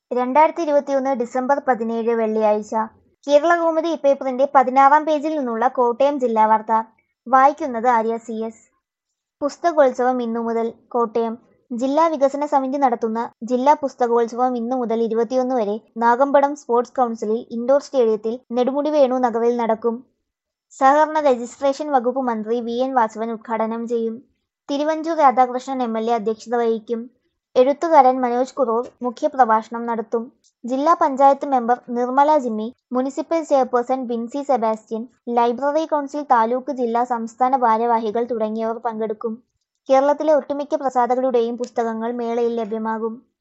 രണ്ടായിരത്തി ഇരുപത്തിയൊന്ന് ഡിസംബർ പതിനേഴ് വെള്ളിയാഴ്ച കേരളകൗമുദി ഇപ്പേപ്പറിന്റെ പതിനാറാം പേജിൽ നിന്നുള്ള കോട്ടയം ജില്ലാ വാർത്ത വായിക്കുന്നത് ആര്യ സി എസ് പുസ്തകോത്സവം ഇന്നു മുതൽ കോട്ടയം ജില്ലാ വികസന സമിതി നടത്തുന്ന ജില്ലാ പുസ്തകോത്സവം ഇന്നു മുതൽ ഇരുപത്തിയൊന്ന് വരെ നാഗമ്പടം സ്പോർട്സ് കൗൺസിലിൽ ഇൻഡോർ സ്റ്റേഡിയത്തിൽ നെടുമുടി വേണു നഗറിൽ നടക്കും സഹകരണ രജിസ്ട്രേഷൻ വകുപ്പ് മന്ത്രി വി എൻ വാസവൻ ഉദ്ഘാടനം ചെയ്യും Thiruvanchoor Radhakrishnan M L A അധ്യക്ഷത വഹിക്കും എഴുത്തുകാരൻ മനോജ് കുറൂർ മുഖ്യപ്രഭാഷണം നടത്തും ജില്ലാ panchayat member Nirmala Jimmy municipal chairperson Binsy Sebastian library council taluk ജില്ലാ സംസ്ഥാന ഭാരവാഹികൾ തുടങ്ങിയവർ പങ്കെടുക്കും കേരളത്തിലെ ഒട്ടുമിക്ക പ്രസാധകരുടെയും പുസ്തകങ്ങൾ മേളയിൽ ലഭ്യമാകും